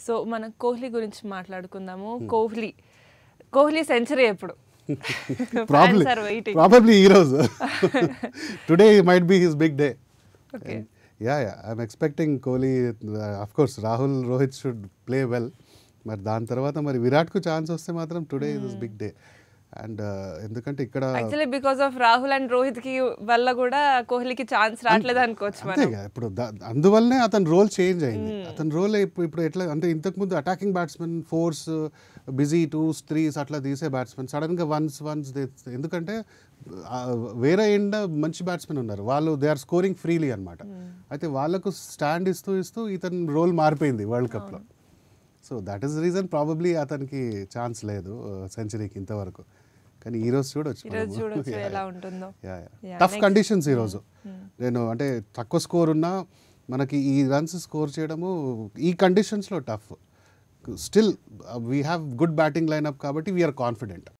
So మనం కోహ్లీ గురించి మాట్లాడుకుందాము కోహ్లీ కోహ్లీ సెంచరీ ఎప్పుడు probably Fans are waiting. Probably ఈ రోజు today might be his big day Okay. Yeah yeah I'm expecting Kohli of course Rahul Rohit should play well మరి దాని తర్వాత మరి విరాట్కు ఛాన్స్ వస్తే మాత్రం today is big day and ఎందుకంటే ఇక్కడ actually because of Rahul and Rohit కి వల్ల కూడా కోహ్లీకి ఛాన్స్ రావట్లేదు అనుకోవచ్చు మనం అంతేగా ఇప్పుడు దా- అందువల్లనే అతని రోల్ చేంజ్ అయింది అతని రోల్ ఇప్పుడు ఇప్పుడు ఎట్లా అంటే ఇంతకుముందు attacking batsmen fours busy twos threes అట్లా తీసే బ్యాట్స్మెన్ సడన్గా వన్స్ వన్స్ ఎందుకంటే ఆ, వేరే ఎండ మంచి బ్యాట్స్మెన్ ఉన్నారు వాళ్ళు దే ఆర్ స్కోరింగ్ ఫ్రీలీ అనమాట అయితే వాళ్ళకు స్టాండ్ ఇస్తూ ఇస్తూ ఇతని రోల్ మారిపోయింది వరల్డ్ కప్లో so that is reason probably అతనికి ఛాన్స్ లేదు సెంచరీకి ఇంతవరకు కానీ ఈ రోజు చూడొచ్చు ఈ రోజు చూడొచ్చు ఎలా ఉంటుందో Yeah, టఫ్ next. కండిషన్స్ ఈరోజు నేను అంటే తక్కువ స్కోర్ ఉన్నా మనకి ఈ రన్స్ స్కోర్ చేయడము ఈ కండిషన్స్లో tough still we have good batting lineup కాబట్టి వీఆర్ కాన్ఫిడెంట్